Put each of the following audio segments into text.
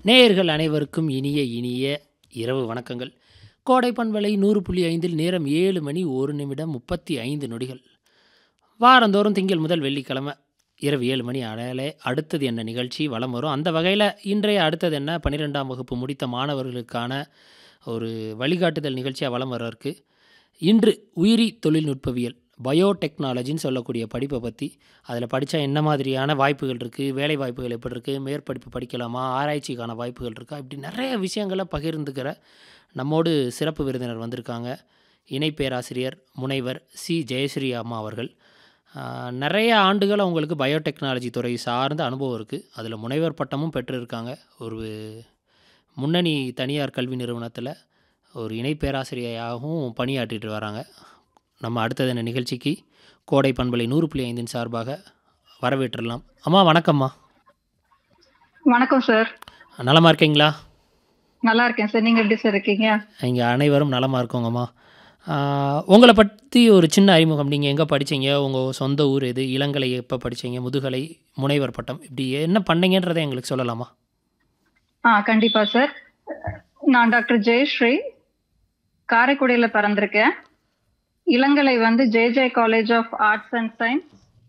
நேயர்கள் அனைவருக்கும் இனிய இனிய இரவு வணக்கங்கள் கோடை பண்பலை நூறு புள்ளி ஐந்தில் நேரம் ஏழு மணி ஒரு நிமிடம் முப்பத்தி ஐந்து நொடிகள் வாரந்தோறும் திங்கள் முதல் வெள்ளிக்கிழமை இரவு ஏழு மணி அடையாளே அடுத்தது என்ன நிகழ்ச்சி வலம் வரும் அந்த வகையில் இன்றைய அடுத்தது என்ன பன்னிரெண்டாம் வகுப்பு முடித்த மாணவர்களுக்கான ஒரு வழிகாட்டுதல் நிகழ்ச்சியாக வலம் வர்றதுக்கு இன்று உயிரி தொழில்நுட்பவியல் பயோடெக்னாலஜின்னு சொல்லக்கூடிய படிப்பை பற்றி அதில் படித்தா என்ன மாதிரியான வாய்ப்புகள் இருக்குது வேலை வாய்ப்புகள் எப்படி இருக்குது மேற்படிப்பு படிக்கலாமா ஆராய்ச்சிக்கான வாய்ப்புகள் இருக்கா இப்படி நிறைய விஷயங்களை பகிர்ந்துக்கிற நம்மோடு சிறப்பு விருந்தினர் வந்திருக்காங்க இணை பேராசிரியர் முனைவர் சி ஜெயஸ்ரீ அம்மா அவர்கள் ஆஹ், நிறைய ஆண்டுகள் அவங்களுக்கு பயோடெக்னாலஜி துறை சார்ந்த அனுபவம் இருக்குது அதில் முனைவர் பட்டமும் பெற்றிருக்காங்க ஒரு முன்னணி தனியார் கல்வி நிறுவனத்தில் ஒரு இணை பேராசிரியராகவும் பணியாற்றிட்டு வராங்க நம்ம அடுத்தது என்ன நிகழ்ச்சிக்கு கோடை பண்பலை நூறு புள்ளி ஐந்தின் சார்பாக வரவேற்றுலாம் அம்மா வணக்கம்மா வணக்கம் சார் நலமா இருக்கீங்களா நல்லா இருக்கேன் சார் நீங்க எப்படி சார் இருக்கீங்க இங்கே அனைவரும் நலமாக இருக்கோங்கம்மா ஆஹ், உங்களை பற்றி ஒரு சின்ன அறிமுகம் நீங்கள் எங்கே படிச்சீங்க உங்கள் சொந்த ஊர் எது இளங்கலை எப்போ படிச்சீங்க முதுகலை முனைவர் பட்டம் இப்படி என்ன பண்ணீங்கன்றதை எங்களுக்கு சொல்லலாமா ஆ கண்டிப்பா சார் நான் டாக்டர் ஜெயஸ்ரீ காரைக்குடியில பிறந்திருக்கேன் இளங்கலை வந்து J J college of arts and science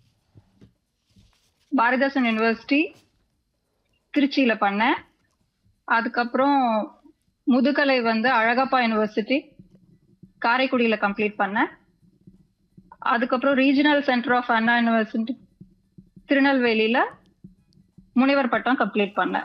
Bharathidasan university திருச்சியில பண்ணேன் அதுக்கப்புறம் முதுகலை வந்து அழகப்பா யூனிவர்சிட்டி காரைக்குடியில கம்ப்ளீட் பண்ணேன் அதுக்கப்புறம் regional centre of Anna university திருநெல்வேலியில முனைவர் பட்டம் கம்ப்ளீட் பண்ணேன்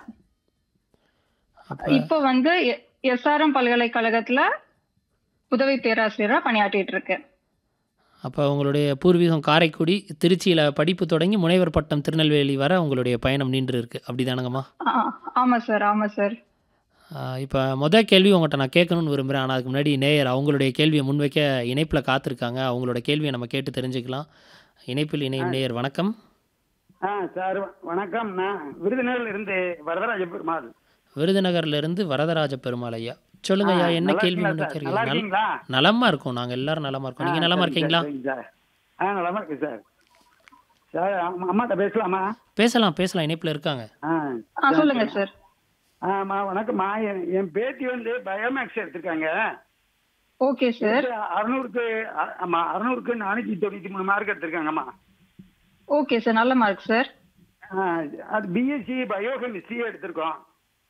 அப்போ இப்போ வந்து எஸ்ஆர்எம் பல்கலைக்கழகத்துல உதவி பேராசிரியரா பணியாற்றிட்டு இருக்கேன் அப்போ உங்களுடைய பூர்வீகம் காரைக்குடி திருச்சியில் படிப்பு தொடங்கி முனைவர் பட்டம் திருநெல்வேலி வர உங்களுடைய பயணம் நின்று இருக்கு அப்படி தானங்கம்மா ஆ, ஆமா சார் ஆமா சார் இப்போ மொதல் கேள்வி உங்கள்கிட்ட நான் கேட்கணும்னு விரும்புகிறேன் ஆனால் அதுக்கு முன்னாடி நேயர் அவங்களுடைய கேள்வியை முன்வைக்க இணைப்பில் காத்திருக்காங்க அவங்களோட கேள்வியை நம்ம கேட்டு தெரிஞ்சுக்கலாம் இணைப்பில் இணையும் நேயர் வணக்கம் ஆ சார் வ- வணக்கம் நான் விருதுநகர்ல இருந்து வரதராஜ பெருமாள் விருதுநகர்ல இருந்து வரதராஜ பெருமாள் ஐயா சொல்லுங்க ஐயா என்ன நல்லா கேள்வி இருக்கீங்களா சார்? நல்லா முன்வைக்கிறீங்க நல்- இருக்கீங்களா நலமா இருக்கோம் நாங்கள் எல்லாரும் நலமா இருக்கோம் நீங்கள் ஆ, நலமா சரிங்க இருக்கீங்களா சார், சரிங்க சார். ஆ நலமா இருக்கு சார் சார் அம்மா- அம்மாட்ட பேசலாமா பேசலாம் பேசலாம் இணைப்பில் இருக்காங்க ஆ ஆ சொல்லுங்க சார் ஆமா வணக்கம்மா என் என் பேத்தி வந்து பயோமேக்ஸ் எடுத்திருக்காங்க ஓகே சார் அறுநூறுக்கு அ- ஆமா அறுநூறுக்கு நானூத்தி தொண்ணூத்தி மூணு மார்க் எடுத்திருக்காங்கம்மா ஓகே சார் நல்ல மார்க் சார் ஆ, அது பிஎஸ்சி பயோகெமிஸ்ட்ரி எடுத்திருக்கோம்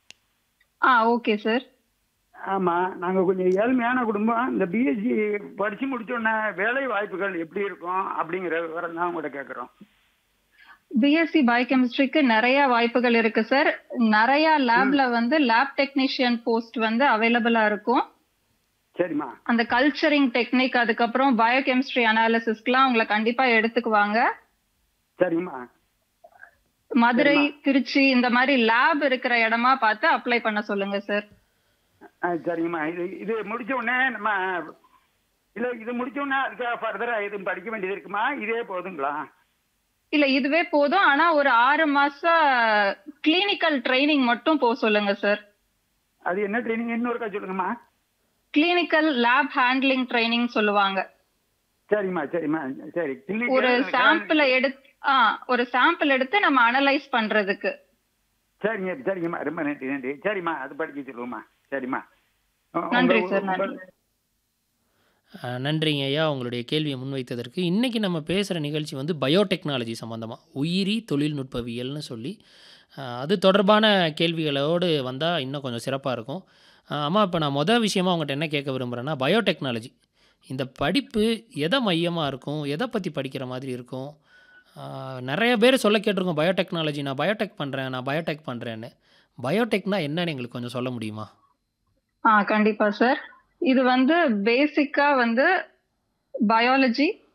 ஆ ஓகே சார் ஆமா நாங்க கொஞ்சம் ஏழ்மையான குடும்பம் இந்த பிஎஸ்சி படிச்சு முடிச்ச உடனே வேலை வாய்ப்புகள் எப்படி இருக்கும் அப்படிங்கிற விவரம் தான் உங்கள்கிட்ட கேட்குறோம் பிஎஸ்சி பயோகெமிஸ்ட்ரிக்கு நிறைய வாய்ப்புகள் இருக்கு சார் நிறைய லேப்ல வந்து லேப் டெக்னீஷியன் போஸ்ட் வந்து அவைலபிளா இருக்கும் சரிம்மா அந்த கல்ச்சரிங் டெக்னிக் அதுக்கப்புறம் பயோகெமிஸ்ட்ரி அனாலிசிஸ்க்குலாம் உங்களை கண்டிப்பா எடுத்துக்குவாங்க சரிம்மா மதுரை திருச்சி இந்த மாதிரி லேப் இருக்கிற இடமா பார்த்து அப்ளை பண்ண சொல்லுங்க சார் ஆ, சரிங்கம்மா இது இது முடிச்ச உடனே நம்ம இல்ல இது முடிச்ச உடனே அதுக்காக ஃபர்தரா எதுவும் படிக்க வேண்டியது இருக்குமா இதே போதுங்களா இல்ல இதுவே போதும் ஆனா ஒரு ஆறு மாசம் கிளினிக்கல் ட்ரைனிங் மட்டும் போக சொல்லுங்க சார் அது என்ன ட்ரைனிங் இன்னொருக்கா சொல்லுங்கம்மா கிளினிக்கல் லேப் ஹேண்ட்லிங் ட்ரைனிங் சொல்லுவாங்க சரிம்மா சரிம்மா சரி clinic- ஒரு சாம்பிளை எடுத்து ஆ ஒரு சாம்பிள் எடுத்து நம்ம அனலைஸ் பண்றதுக்கு சரிங்க சரிங்கம்மா ரொம்ப நன்றி நன்றி சரிம்மா அது படிக்க சொல்லுங்கம்மா சரிம்மா உங்க- நன்றி உங்க- சார், நன்றி. உங்க- அஹ், நன்றிங்க ஐயா உங்களுடைய கேள்வியை முன்வைத்ததற்கு இன்றைக்கி நம்ம பேசுகிற நிகழ்ச்சி வந்து பயோடெக்னாலஜி சம்மந்தமாக உயிரி தொழில்நுட்பவியல்னு சொல்லி அஹ், அது தொடர்பான கேள்விகளோடு வந்தால் இன்னும் கொஞ்சம் சிறப்பாக இருக்கும் அஹ், அம்மா இப்போ நான் மொதல் விஷயமா உங்கள்கிட்ட என்ன கேட்க விரும்புகிறேன்னா பயோடெக்னாலஜி இந்த படிப்பு எதை மையமாக இருக்கும் எதை பற்றி படிக்கிற மாதிரி இருக்கும் அஹ், நிறைய பேர் சொல்ல கேட்டிருக்கோம் பயோடெக்னாலஜி நான் பயோடெக் பண்ணுறேன் நான் பயோடெக் பண்ணுறேன்னு பயோடெக்னா என்னன்னு எங்களுக்கு கொஞ்சம் சொல்ல முடியுமா ஆ கண்டிப்பா சார் இது வந்து பேசிக்கா வந்து பயாலஜி